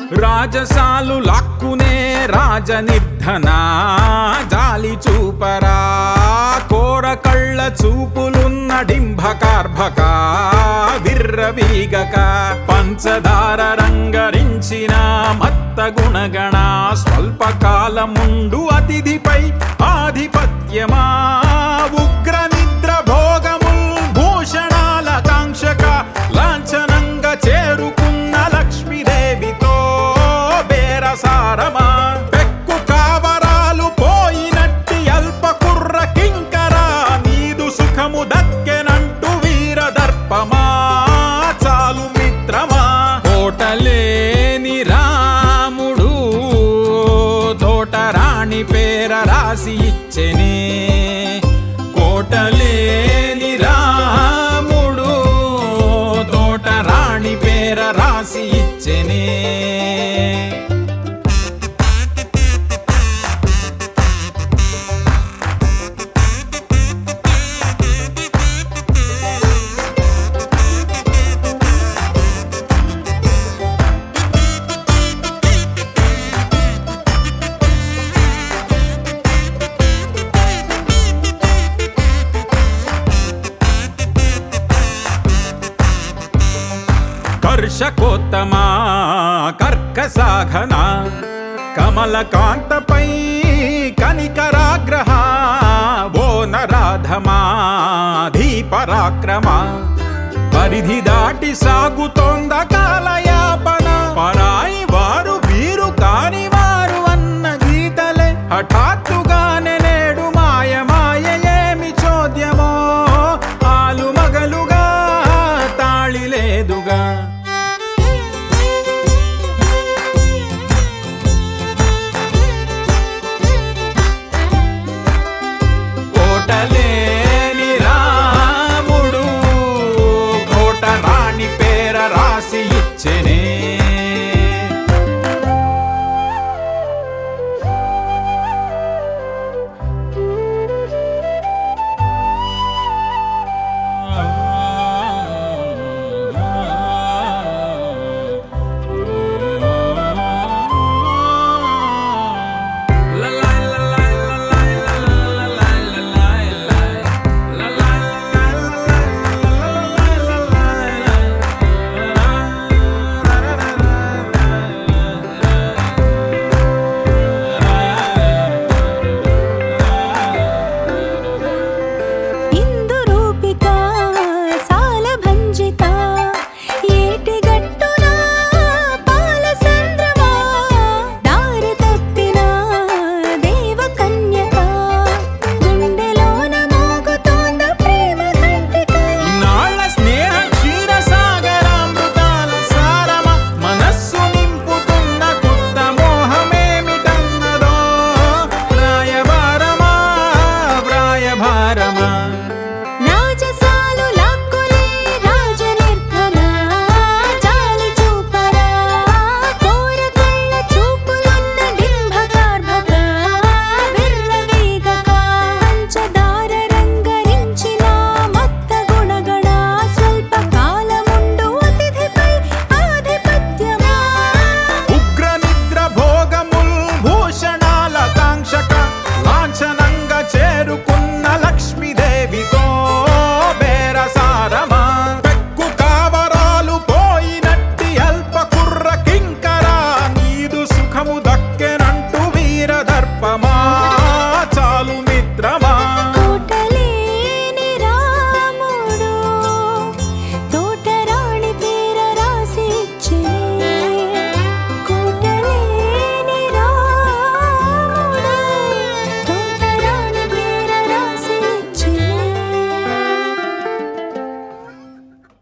రాజసాలు లాక్కునే రాజనిర్ధన జాలి చూపరా కోర కళ్ళ చూపులున్న డింభకార్భక విర్రవీగక పంచదార రంగరించిన మత్త గుణగణ స్వల్పకాలముండు అతిథిపై ఆధిపత్యమా ఉగ్ర నిద్ర భోగముల్ భూషణాల కాంక్షక లాంఛనంగా చేరుకున్న లక్ష్మీదేవితో బేరసారమా పెక్కు కావరాలు పోయినట్టి అల్ప కుర్ర కింకరా నీదు సుఖము దక్కెనంటూ వీరదర్పమా చాలు మిత్రమా కోటలేని రాముడు తోటరాణి పేర రాసి ఇచ్చెనే కోటలేని రాముడు తోటరాణి పేర రాసి ఇచ్చెనే కర్షకోత్తమా కర్కసాఘన కమలకాంతపై కనికరాగ్రహ ఓ నరాధమా ధీపరాక్రమ పరిధి దాటి సాగుతోంద కాలయాపన పరాయి వారు వీరు కాని వారు అన్న గీతలే హఠాత్తుగా